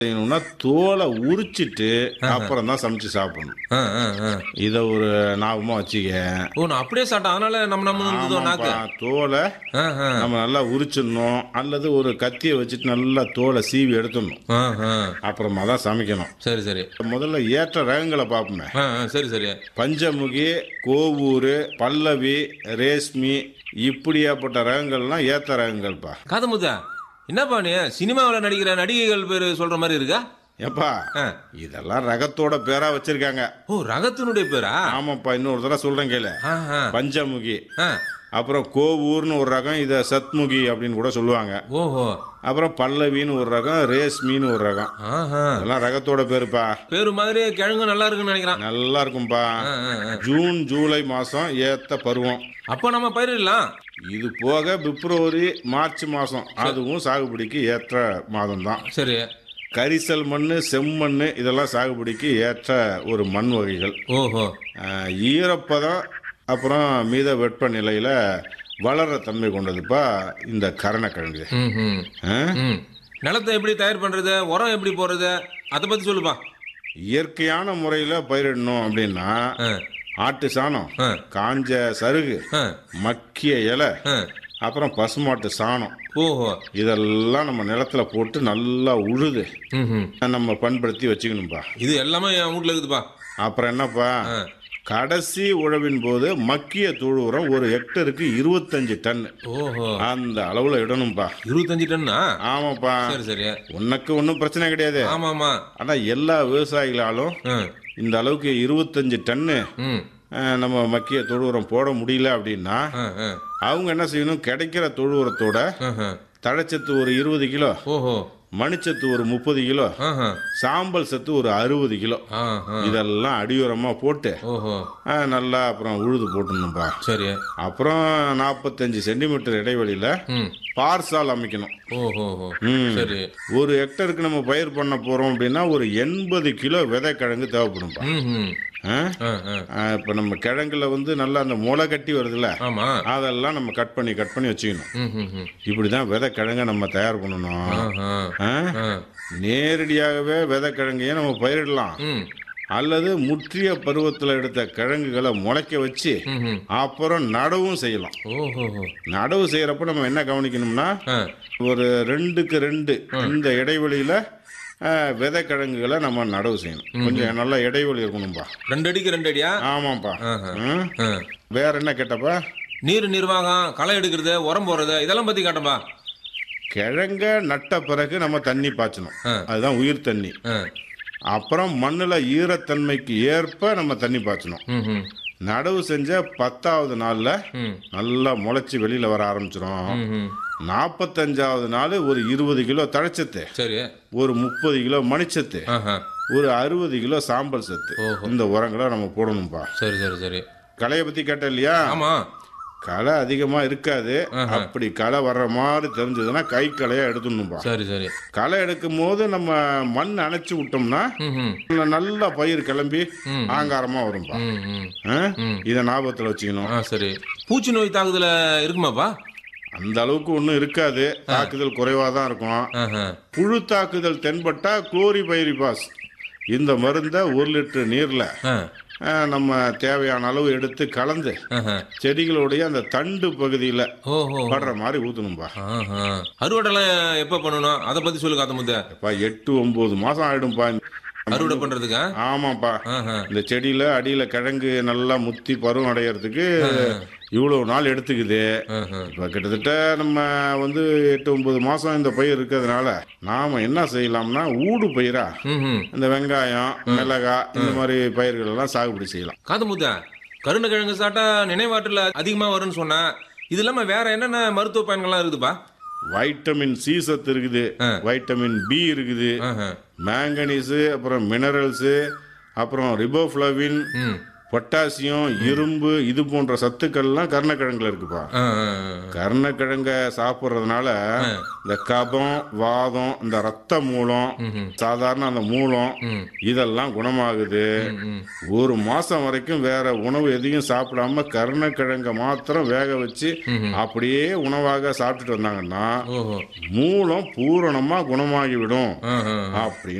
செய்யணும்னா தோலை உரிச்சிட்டு அப்புறம் தான் சமைச்சு சாப்பிடணும் ஆ, ஆ, ஆ. இத ஒரு ஞாபகமா வச்சுக்க ஓ நான் அப்படியே சாப்பிட்டேன் அதனால நம்ம நம்ம இருந்ததோ நாக்கு ஆமாப்பா, தோலை ஆ, ஆ. நம்ம நல்லா உரிச்சிடணும் அல்லது ஒரு கத்தியை வச்சுட்டு நல்லா தோலை சீவி எடுத்துடணும் ஆ, ஆ. அப்புறமா தான் சமைக்கணும் சரி சரி முதல்ல ஏற்ற ரகங்களை பார்ப்போமே ஆ, ஆ, சரி சரி பஞ்சமுகி கோவூர் பல்லவி ரேஷ்மி இப்படியாப்பட்ட ரகங்கள்லாம் ஏத்த ரகங்கள்ப்பா காதமுத்தா என்னப்பா நீ சினிமாவில் நடிக்கிற நடிகைகள் பேர் சொல்ற மாதிரி இருக்கா ஏப்பா ஆ. இதெல்லாம் ரகத்தோட பேரா வச்சிருக்காங்க ஓ ரகத்தினுடைய பேரா ஆமாப்பா இன்னொரு தடவை சொல்றேன் கேளு ஆ, ஆ. பஞ்சமுகி ஆ. அப்புறம் கோவூர்னு ஒரு ரகம் இதை சத்முகி அப்படின்னு கூட சொல்லுவாங்க ஓஹோ அப்புறம் பல்லவின்னு ஒரு ரகம் ரேஷ்மின்னு ஒரு ரகம் ஆஹா. இதெல்லாம் ரகத்தோட பேருப்பா பேரு மாதிரி கிழங்கு நல்லா இருக்குன்னு நினைக்கிறான் நல்லா இருக்கும்பா ஆ, ஆ, ஆ. ஜூன் ஜூலை மாசம் ஏத்த பருவம் அப்போ நம்ம பயிரிடலாம் இது போக பிப்ரவரி மார்ச் மாசம் அதுவும் சாகுபடிக்கு ஏற்ற மாதம் தான் சரி கரிசல் மண் செம்மண் இதெல்லாம் சாகுபடிக்கு ஏற்ற ஒரு மண் வகைகள் ஓஹோ ஆஹ், ஈரப்பதம் அப்புறம் மீத வெப்பநிலையில வளர தன்மை கொண்டதுப்பா இந்த கரணக்கிழங்கு ம் ம் ஆஹ், ம் நிலத்தை எப்படி தயார் பண்றது உரம் எப்படி போடுறது அதை பத்தி சொல்லுப்பா இயற்கையான முறையில பயிரிடணும் அப்படின்னா ஆ, ஆட்டு சாணம் ஆ. காஞ்ச சருகு ஆ, மக்கிய இலை ஆ. அப்புறம் பசுமாட்டு சாணம் ஓஹோ இதெல்லாம் நம்ம நிலத்துல போட்டு நல்லா உழுது ம் ம் நம்ம பண்படுத்தி வச்சுக்கணும்பா இது எல்லாமே என் வீட்ல இருக்குதுப்பா அப்புறம் என்னப்பா ஆ. கடைசி உழவின் போது மக்கிய தொழு உரம் ஒரு ஹெக்டருக்கு இருபத்தஞ்சு டன் ஓஹோ அந்த அளவுல இடணும்பா இருபத்தஞ்சு டன்னா ஆமாப்பா சரி சரி உனக்கு ஒன்றும் பிரச்சனை கிடையாது ஆமா ஆமா ஆனா எல்லா விவசாயிகளாலும் ஆ, இந்த அளவுக்கு இருபத்தஞ்சு டன்னு ம் அஹ், நம்ம மக்கிய தொழு உரம் போட முடியல அப்படின்னா ஆ, ஆ, அவங்க என்ன செய்யணும் கிடைக்கிற தொழு உரத்தோட ஆஹா. தழைச்சத்து ஒரு இருபது கிலோ ஓஹோ மணிச்சத்து ஒரு முப்பது கிலோ ஆஹா. சாம்பல் சத்து ஒரு அறுபது கிலோ ஆஹா. இதெல்லாம் அடியுரமா போட்டு ஓஹோ அஹ், நல்லா அப்புறம் உழுது போட்டுணும்பா சரி அப்புறம் நாற்பத்தஞ்சு சென்டிமீட்டர் இடைவெளியில ம் பார்சால் அமைக்கணும் ஓஹோ ம். சரி ஒரு ஹெக்டருக்கு நம்ம பயிர் பண்ண போறோம் அப்படின்னா ஒரு எண்பது கிலோ விதை கிழங்கு தேவைப்படும்பா ம் ம் ஆ? ஆ, ஆ. ஆ, இப்ப நம்ம கிழங்குல வந்து நல்லா அந்த முளை கட்டி வருதுல்ல ஆமா அதெல்லாம் நம்ம கட் பண்ணி கட் பண்ணி வச்சுக்கணும் ம் ம் ம் இப்படிதான் விதை கிழங்க நம்ம தயார் பண்ணணும் ஆஹா. ஆ? ஆ. நேரடியாகவே விதை கிழங்கையே நம்ம பயிரிடலாம் ம் அல்லது முற்றிய பருவத்தில் எடுத்த கிழங்குகளை முளைக்க வச்சு ம் ம் அப்புறம் நடவும் செய்யலாம் ஓஹோ நடவு செய்யறப்ப நம்ம என்ன கவனிக்கணும்னா ஆ ஒரு ரெண்டுக்கு ரெண்டு இந்த இடைவெளியில அஹ், விதை கிழங்குகளை நம்ம நடவு செய்யணும் கொஞ்சம் நல்ல இடைவெளி இருக்கணும்பா ரெண்டு அடிக்கு ரெண்டு அடியா ஆமாப்பா ஆஹா. ம். ஆ. வேற என்ன கேட்டப்பா நீர் நிர்வாகம் களை எடுக்கிறது உரம் போடுறது இதெல்லாம் பத்தி காட்டும்பா கிழங்க நட்ட பிறகு நம்ம தண்ணி பாய்ச்சணும் ஆ. அதுதான் உயிர் தண்ணி ஆ. அப்புறம் மண்ணுல ஈரத்தன்மைக்கு ஏற்ப நம்ம தண்ணி பாய்ச்சணும் ம் ம் நடவு செஞ்ச பத்தாவது நாள்ல ம் நல்லா முளைச்சி வெளியில வர ஆரம்பிச்சிரும் ம் ம் நாற்பத்தஞ்சாவது நாள் ஒரு இருபது கிலோ தழைச்சத்து சரி ஒரு முப்பது கிலோ மணிச்சத்து ஆஹா ஒரு அறுபது கிலோ சாம்பல் சத்து ஓஹோ. இந்த உரங்களை நம்ம போடணும்பா சரி சரி சரி களையை பத்தி கேட்ட இல்லையா ஆமா களை அதிகமா இருக்காது அப்படி களை வர்ற மாதிரி தெரிஞ்சதுன்னா கை களையா எடுத்துடணும்பா சரி சரி களை எடுக்கும் போது நம்ம மண் அணைச்சு விட்டோம்னா ம் ம் நல்ல- நல்ல பயிர் கிளம்பி ம். ஆங்காரமா வரும்பா ம் ம் ஆ? ம். இதை ஞாபகத்துல வச்சுக்கணும் ஆ சரி பூச்சி நோய் தாக்குதல இருக்குமாப்பா அந்த அளவுக்கு ஒன்றும் இருக்காது தாக்குதல் குறைவா தான் இருக்கும் ஆஹா புழு தாக்குதல் தென்பட்டா குளோரிபைரிபாஸ் இந்த மருந்தை ஒரு லிட்டர் நீர்ல ஆ ஆ, நம்ம தேவையான அளவு எடுத்து கலந்து ஆஹா செடிகளுடைய அந்த தண்டு பகுதியில ஓஹோ படுற மாதிரி ஊத்தணும்பா ஆஹா அறுவடைலாம் எப்போ பண்ணணும் அதை பத்தி சொல்லு காத்த முத்த அப்பா எட்டு ஒன்பது மாசம் ஆயிடும்பா அறுவடை பண்றதுக்கா ஆமாப்பா ஆஹா இந்த செடியில அடியில கிழங்கு நல்லா முத்தி பருவம் அடையறதுக்கு இவ்வளவு நாள் எடுத்துக்குது ஆஹா இப்ப கிட்டத்தட்ட நம்ம வந்து எட்டு ஒன்பது மாசம் இந்த பயிர் இருக்கிறதுனால நாம என்ன செய்யலாம்னா ஊடு பயிரா ம் ம் இந்த வெங்காயம் மிளகாய் இந்த மாதிரி பயிர்கள் எல்லாம் சாகுபடி செய்யலாம் காது முத்த கருணக்கிழங்கு சாப்பிட்டா நினைவாற்றல அதிகமா வரும்னு சொன்னா இது இல்லாம வேற என்னென்ன மருத்துவ பயன்கள்லாம் இருக்குதுப்பா வைட்டமின் சி சத்து இருக்குது ஆ. வைட்டமின் பி இருக்குது ஆஹா மேங்கனீஸு அப்புறம் மினரல்ஸு அப்புறம் ரிபோஃப்ளவின் ம் பொட்டாசியம் இரும்பு இது போன்ற சத்துக்கள்லாம் கருணக்கிழங்குல இருக்குப்பா ஆ, ஆ, ஆ. கருணக்கிழங்க சாப்பிட்றதுனால இந்த கபம் வாதம் இந்த ரத்த மூலம் சாதாரண அந்த மூலம் இதெல்லாம் குணமாகுது ம். ஒரு மாசம் வரைக்கும் வேற உணவு எதையும் சாப்பிடாம கருணக்கிழங்க மாத்திரம் வேக வச்சு அப்படியே உணவாக சாப்பிட்டுட்டு வந்தாங்கன்னா ஓஹோ மூலம் பூரணமா குணமாகிவிடும் ஆ, ஆ. அப்படின்னு